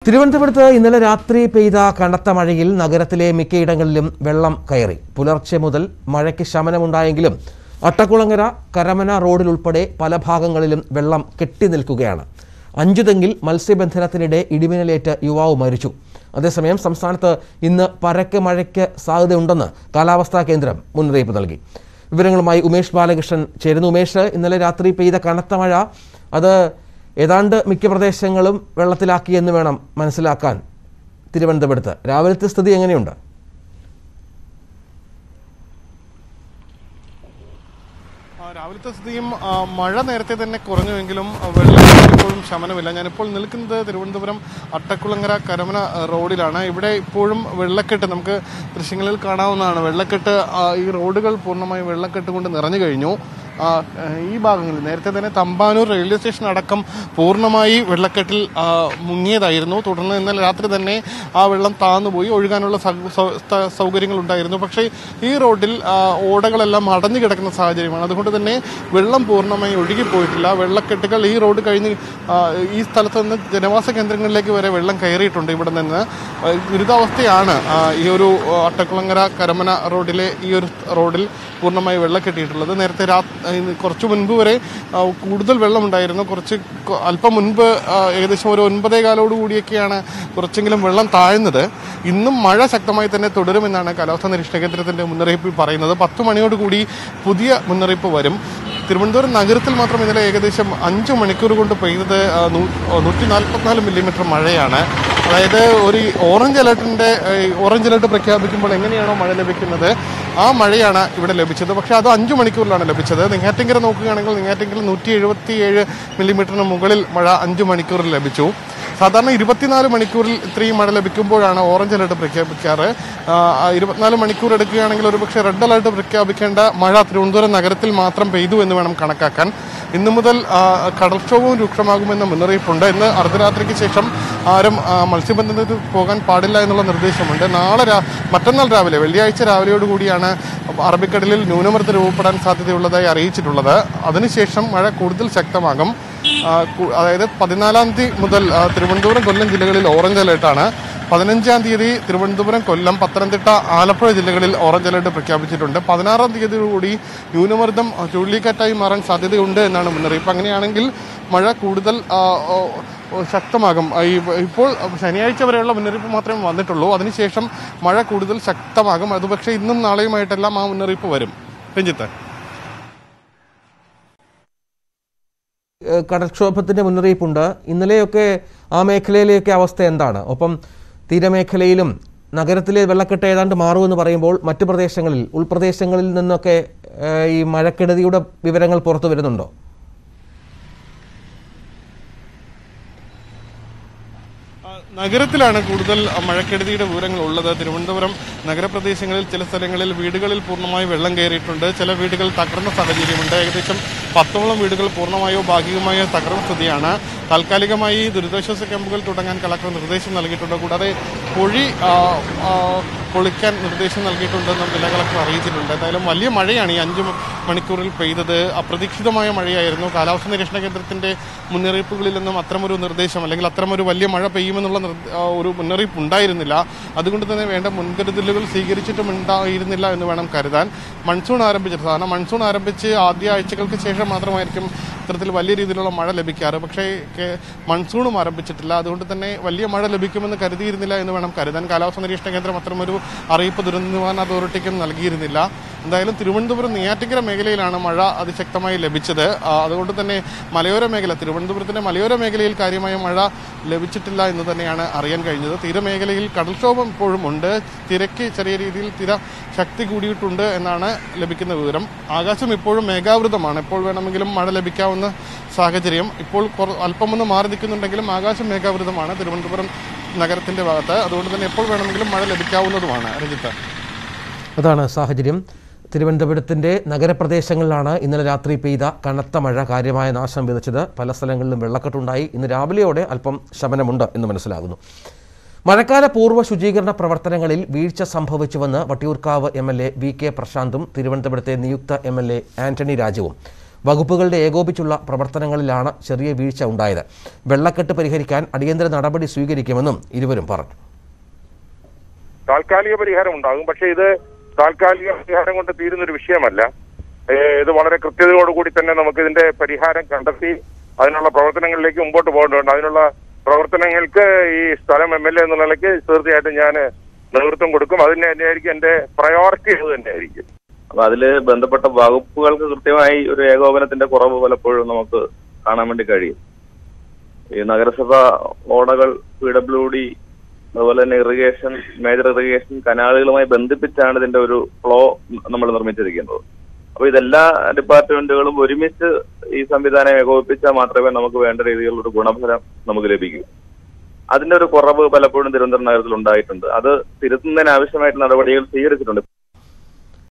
തിരുവനന്തപുരത്ത് ഇന്നലെ രാത്രി പെയ്ത കനത്ത മഴയിൽ നഗരത്തിലെ മിക്കയിടങ്ങളിലും വെള്ളം കയറി പുലർച്ചെ മുതൽ മഴയ്ക്ക് ശമനമുണ്ടായെങ്കിലും അട്ടക്കുളങ്ങര കരമന റോഡിൽ ഉൾപ്പെടെ പല ഭാഗങ്ങളിലും വെള്ളം കെട്ടി നിൽക്കുകയാണ് അഞ്ചുതെങ്ങിൽ മത്സ്യബന്ധനത്തിനിടെ ഇടിമിന്നലേറ്റ് യുവാവ് മരിച്ചു അതേസമയം സംസ്ഥാനത്ത് ഇന്ന് പരക്കെ മഴയ്ക്ക് സാധ്യതയുണ്ടെന്ന് കാലാവസ്ഥാ കേന്ദ്രം മുന്നറിയിപ്പ് നൽകി വിവരങ്ങളുമായി ഉമേഷ് ബാലകൃഷ്ണൻ ചേരുന്നു ഉമേഷ് ഇന്നലെ രാത്രി പെയ്ത കനത്ത മഴ അത് ഏതാണ്ട് മിക്ക പ്രദേശങ്ങളും വെള്ളത്തിലാക്കി എന്ന് വേണം മനസ്സിലാക്കാൻ തിരുവനന്തപുരത്ത് രാവിലത്തെ സ്ഥിതി എങ്ങനെയുണ്ട് ആ, രാവിലത്തെ സ്ഥിതിയും ആ, മഴ നേരത്തെ തന്നെ കുറഞ്ഞുവെങ്കിലും ആ, വെള്ളം ഇപ്പോഴും ശമനമില്ല ഞാനിപ്പോൾ നിൽക്കുന്നത് തിരുവനന്തപുരം അട്ടക്കുളങ്ങര കരമന ആ, റോഡിലാണ് ഇവിടെ ഇപ്പോഴും വെള്ളക്കെട്ട് നമുക്ക് ദൃശ്യങ്ങളിൽ കാണാവുന്നതാണ് വെള്ളക്കെട്ട് ആ, ഈ റോഡുകൾ പൂർണ്ണമായും വെള്ളക്കെട്ട് കൊണ്ട് നിറഞ്ഞു കഴിഞ്ഞു ആ, ഈ ഭാഗങ്ങളിൽ നേരത്തെ തന്നെ തമ്പാനൂർ റെയിൽവേ സ്റ്റേഷൻ അടക്കം പൂർണ്ണമായി വെള്ളക്കെട്ടിൽ ആ, മുങ്ങിയതായിരുന്നു തുടർന്ന് ഇന്നലെ രാത്രി തന്നെ ആ വെള്ളം താന്നുപോയി ഒഴുകാനുള്ള സൗ- സൗ- സ്ഥ- സൗകര്യങ്ങൾ ഉണ്ടായിരുന്നു പക്ഷേ ഈ റോഡിൽ ആ, ഓടകളെല്ലാം അടഞ്ഞു കിടക്കുന്ന സാഹചര്യമാണ് അതുകൊണ്ട് തന്നെ വെള്ളം പൂർണ്ണമായി ഒഴുകിപ്പോയിട്ടില്ല വെള്ളക്കെട്ടുകൾ ഈ റോഡ് കഴിഞ്ഞ് ആ, ഈ സ്ഥലത്ത് നിന്ന് ജനവാസ കേന്ദ്രങ്ങളിലേക്ക് വരെ വെള്ളം കയറിയിട്ടുണ്ട് ഇവിടെ നിന്ന് ആ, ദുരിതാവസ്ഥയാണ് ആ, ഈ ഒരു ആ, അട്ടക്കുളങ്ങര കരമന റോഡിലെ ഈ ഒരു റോഡിൽ പൂർണ്ണമായി വെള്ളം കെട്ടിയിട്ടുള്ളത് നേരത്തെ രാ ഇന്ന് കുറച്ച് മുൻപ് വരെ ആ, കൂടുതൽ വെള്ളമുണ്ടായിരുന്നു കുറച്ച് കൊ- അല്പം മുൻപ് ആ, ഏകദേശം ഒരു ഒൻപതേ കാലോട് കൂടിയൊക്കെയാണ് കുറച്ചെങ്കിലും വെള്ളം താഴ്ന്നത് ഇന്നും മഴ ശക്തമായി തന്നെ തുടരുമെന്നാണ് കാലാവസ്ഥാ നിരീക്ഷണ കേന്ദ്രത്തിന്റെ മുന്നറിയിപ്പിൽ പറയുന്നത് പത്ത് മണിയോട് കൂടി പുതിയ മുന്നറിയിപ്പ് വരും തിരുവനന്തപുരം നഗരത്തിൽ മാത്രം ഇന്നലെ ഏകദേശം അഞ്ച് മണിക്കൂർ കൊണ്ട് പെയ്തത് ആ, നൂ- നൂറ്റി നാൽപ്പത്തിനാല് മില്ലിമീറ്റർ മഴയാണ് അതായത് ഒരു ഓറഞ്ച് അലേർട്ടിന്റെ ഓറഞ്ച് അലേർട്ട് പ്രഖ്യാപിക്കുമ്പോൾ എങ്ങനെയാണോ മഴ ലഭിക്കുന്നത് ആ മഴയാണ് ഇവിടെ ലഭിച്ചത് പക്ഷേ അത് അഞ്ചു മണിക്കൂറിലാണ് ലഭിച്ചത് നെയ്യാറ്റിങ്കര നോക്കുകയാണെങ്കിൽ നെയ്യാറ്റിങ്കര നൂറ്റി എഴുപത്തി ഏഴ് മില്ലിമീറ്ററിന് മുകളിൽ മഴ അഞ്ചു മണിക്കൂറിൽ ലഭിച്ചു സാധാരണ ഇരുപത്തിനാല് മണിക്കൂറിൽ ഇത്രയും മഴ ലഭിക്കുമ്പോഴാണ് ഓറഞ്ച് അലേർട്ട് പ്രഖ്യാപിക്കാറ് ആ, ആ ഇരുപത്തിനാല് മണിക്കൂർ എടുക്കുകയാണെങ്കിൽ ഒരുപക്ഷെ റെഡ് അലേർട്ട് പ്രഖ്യാപിക്കേണ്ട മഴ തിരുവനന്തപുരം നഗരത്തിൽ മാത്രം പെയ്തു എന്ന് വേണം കണക്കാക്കാൻ ഇന്നു മുതൽ ആ, കടൽക്ഷോഭവും രൂക്ഷമാകുമെന്ന മുന്നറിയിപ്പുണ്ട് ഇന്ന് അർദ്ധരാത്രിക്ക് ശേഷം ആരും ആ, മത്സ്യബന്ധനത്തിൽ പോകാൻ പാടില്ല എന്നുള്ള നിർദ്ദേശമുണ്ട് നാളെ രാ മറ്റന്നാൾ രാവിലെ വെള്ളിയാഴ്ച രാവിലെയോടുകൂടിയാണ് അറബിക്കടലിൽ ന്യൂനമർദ്ദം രൂപപ്പെടാൻ സാധ്യതയുള്ളതായി അറിയിച്ചിട്ടുള്ളത് അതിനുശേഷം മഴ കൂടുതൽ ശക്തമാകും ആ, കു- അതായത് പതിനാലാം തീയതി മുതൽ ആ, തിരുവനന്തപുരം കൊല്ലം ജില്ലകളിൽ ഓറഞ്ച് അലേർട്ടാണ് പതിനഞ്ചാം തീയതി തിരുവനന്തപുരം കൊല്ലം പത്തനംതിട്ട ആലപ്പുഴ ജില്ലകളിൽ ഓറഞ്ച് അലേർട്ട് പ്രഖ്യാപിച്ചിട്ടുണ്ട് പതിനാറാം തീയതിയോടുകൂടി ന്യൂനമർദ്ദം ആ, ചുഴലിക്കാറ്റായി മാറാൻ സാധ്യതയുണ്ട് എന്നാണ് മുന്നറിയിപ്പ് അങ്ങനെയാണെങ്കിൽ മഴ കൂടുതൽ ആ, ഓ, ഓ, ശക്തമാകും ആ, ഈ- ഇപ്പോൾ ശനിയാഴ്ച വരെയുള്ള മുന്നറിയിപ്പ് മാത്രമേ വന്നിട്ടുള്ളൂ അതിനുശേഷം മഴ കൂടുതൽ ശക്തമാകും അത് പക്ഷേ ഇന്നും നാളെയുമായിട്ടെല്ലാം ആ മുന്നറിയിപ്പ് വരും രഞ്ജിത്ത് ഏഹ് കടൽക്ഷോഭത്തിന്റെ മുന്നറിയിപ്പുണ്ട് ഇന്നലെയൊക്കെ ആ മേഖലയിലെയൊക്കെ അവസ്ഥ എന്താണ് ഒപ്പം തീരമേഖലയിലും നഗരത്തിലെ വെള്ളക്കെട്ട് ഏതാണ്ട് മാറുമെന്ന് പറയുമ്പോൾ മറ്റു പ്രദേശങ്ങളിൽ ഉൾപ്രദേശങ്ങളിൽ നിന്നൊക്കെ ഏഹ് ഈ മഴക്കെടുതിയുടെ വിവരങ്ങൾ പുറത്തു വരുന്നുണ്ടോ ആ, നഗരത്തിലാണ് കൂടുതൽ ആ, മഴക്കെടുതിയുടെ വിവരങ്ങൾ ഉള്ളത് തിരുവനന്തപുരം നഗരപ്രദേശങ്ങളിൽ ചില സ്ഥലങ്ങളിൽ വീടുകളിൽ പൂർണ്ണമായി വെള്ളം കയറിയിട്ടുണ്ട് ചില വീടുകൾ തകർന്ന സാഹചര്യമുണ്ട് ഏകദേശം പത്തോളം വീടുകൾ പൂർണ്ണമായോ ഭാഗികമായോ തകർന്ന സ്ഥിതിയാണ് താൽക്കാലികമായി ദുരിതാശ്വാസ ക്യാമ്പുകൾ തുടങ്ങാൻ കളക്ടർ നിർദ്ദേശം നൽകിയിട്ടുണ്ട് കൂടാതെ പൊഴി ആ, ആ, പൊളിക്കാൻ നിർദ്ദേശം നൽകിയിട്ടുണ്ടെന്നും ജില്ലാ കളക്ടർ അറിയിച്ചിട്ടുണ്ട് എന്തായാലും വലിയ മഴയാണ് ഈ അഞ്ച് മണിക്കൂറിൽ പെയ്തത് അപ്രതീക്ഷിതമായ മഴയായിരുന്നു കാലാവസ്ഥാ നിരീക്ഷണ കേന്ദ്രത്തിന്റെ മുന്നറിയിപ്പുകളിൽ നിന്നും അത്തരമൊരു നിർദ്ദേശം അല്ലെങ്കിൽ അത്തരമൊരു വലിയ മഴ പെയ്യുമെന്നുള്ള നിർ- ആ, ഒരു മുന്നറിയിപ്പ് ഉണ്ടായിരുന്നില്ല അതുകൊണ്ട് തന്നെ വേണ്ട മുൻകരുതലുകൾ സ്വീകരിച്ചിട്ടും ഉണ്ടായിരുന്നില്ല എന്ന് വേണം കരുതാൻ മൺസൂൺ ആരംഭിച്ചത് സാധാരണ മൺസൂൺ ആരംഭിച്ച് ആദ്യ ആഴ്ചകൾക്ക് ശേഷം മാത്രമായിരിക്കും ഇത്തരത്തിൽ വലിയ രീതിയിലുള്ള മഴ ലഭിക്കാറ് പക്ഷേ കേ- മൺസൂണും ആരംഭിച്ചിട്ടില്ല അതുകൊണ്ട് തന്നെ വലിയ മഴ ലഭിക്കുമെന്ന് കരുതിയിരുന്നില്ല എന്ന് വേണം കരുതാൻ കാലാവസ്ഥാ നിരീക്ഷണ കേന്ദ്രം അത്തരമൊരു അറിയിപ്പ് ദുരന്ത നിവാരണ അതോറിറ്റിക്കും നൽകിയിരുന്നില്ല എന്തായാലും തിരുവനന്തപുരം നെയ്യാറ്റിക്കര മേഖലയിലാണ് മഴ അതിശക്തമായി ലഭിച്ചത് ആ, അതുകൊണ്ട് തന്നെ മലയോര മേഖല തിരുവനന്തപുരത്തിന്റെ മലയോര മേഖലയിൽ കാര്യമായ മഴ ലഭിച്ചിട്ടില്ല എന്ന് തന്നെയാണ് അറിയാൻ കഴിഞ്ഞത് തീരമേഖലയിൽ കടൽക്ഷോഭം ഇപ്പോഴും ഉണ്ട് തിരക്ക് ചെറിയ രീതിയിൽ തിര ശക്തി കൂടിയിട്ടുണ്ട് എന്നാണ് ലഭിക്കുന്ന വിവരം ആകാശം ഇപ്പോഴും മേഘാവൃതമാണ് എപ്പോൾ വേണമെങ്കിലും മഴ ലഭിക്കാവുന്ന സാഹചര്യം ഇപ്പോൾ കുറ- അല്പമൊന്ന് മാറി നിൽക്കുന്നുണ്ടെങ്കിലും ആകാശം മേഘാവൃതമാണ് തിരുവനന്തപുരം നഗരത്തിന്റെ ഭാഗത്ത് അതുകൊണ്ട് തന്നെ എപ്പോൾ വേണമെങ്കിലും മഴ ലഭിക്കാവുന്നതുമാണ് രഞ്ജിത്ത് അതാണ് സാഹചര്യം തിരുവനന്തപുരത്തിൻ്റെ നഗരപ്രദേശങ്ങളിലാണ് ഇന്നലെ രാത്രി പെയ്ത കനത്ത മഴ കാര്യമായ നാശം വിതച്ചത് പല സ്ഥലങ്ങളിലും വെള്ളക്കെട്ടുണ്ടായി ഇന്ന് രാവിലെയോടെ അല്പം ശമനമുണ്ട് എന്ന് മനസ്സിലാകുന്നു മഴക്കാല പൂർവ്വ ശുചീകരണ പ്രവർത്തനങ്ങളിൽ വീഴ്ച സംഭവിച്ചുവെന്ന് Vattiyoorkavu M L A V K പ്രശാന്തും തിരുവനന്തപുരത്തെ നിയുക്ത എം എൽ എ ആന്റണി രാജുവും വകുപ്പുകളുടെ ഏകോപിച്ചുള്ള പ്രവർത്തനങ്ങളിലാണ് ചെറിയ വീഴ്ച ഉണ്ടായത് വെള്ളക്കെട്ട് പരിഹരിക്കാൻ അടിയന്തര നടപടി സ്വീകരിക്കുമെന്നും ഇരുവരും പറഞ്ഞു താൽക്കാലിക പരിഹാരം ഉണ്ടാകും പക്ഷെ ഇത് താൽക്കാലിക പരിഹാരം കൊണ്ട് തീരുന്ന ഒരു വിഷയമല്ല ഏഹ് ഇത് വളരെ കൃത്യതയോടുകൂടി തന്നെ നമുക്ക് ഇതിന്റെ പരിഹാരം കണ്ടെത്തി അതിനുള്ള പ്രവർത്തനങ്ങളിലേക്ക് മുമ്പോട്ട് പോകേണ്ടതുണ്ട് അതിനുള്ള പ്രവർത്തനങ്ങൾക്ക് ഈ സ്ഥലം എം എൽ എ എന്നുള്ള നിലയ്ക്ക് തീർച്ചയായിട്ടും ഞാൻ നേതൃത്വം കൊടുക്കും അതിന് തന്നെയായിരിക്കും എന്റെ പ്രയോറിറ്റി അത് തന്നെയായിരിക്കും അപ്പൊ അതില് ബന്ധപ്പെട്ട വകുപ്പുകൾക്ക് കൃത്യമായി ഒരു ഏകോപനത്തിന്റെ കുറവ് പലപ്പോഴും നമുക്ക് കാണാൻ വേണ്ടി കഴിയും ഈ നഗരസഭ ഓടകൾ പി ഡബ്ല്യു ഡി അതുപോലെ തന്നെ ഇറിഗേഷൻ മേജർ ഇറിഗേഷൻ കനാലുകളുമായി ബന്ധിപ്പിച്ചാണ് ഇതിന്റെ ഒരു ഫ്ലോ നമ്മൾ നിർമ്മിച്ചിരിക്കുന്നത് അപ്പൊ ഇതെല്ലാ ഡിപ്പാർട്ട്മെന്റുകളും ഒരുമിച്ച് ഈ സംവിധാനം ഏകോപിപ്പിച്ചാൽ മാത്രമേ നമുക്ക് വേണ്ട രീതിയിലുള്ള ഒരു ഗുണഫലം നമുക്ക് ലഭിക്കൂ അതിന്റെ ഒരു കുറവ് പലപ്പോഴും തിരുവനന്തപുരം നഗരത്തിൽ ഉണ്ടായിട്ടുണ്ട് അത് തിരുത്തുന്നതിന് ആവശ്യമായിട്ട് നടപടികൾ സ്വീകരിച്ചിട്ടുണ്ട്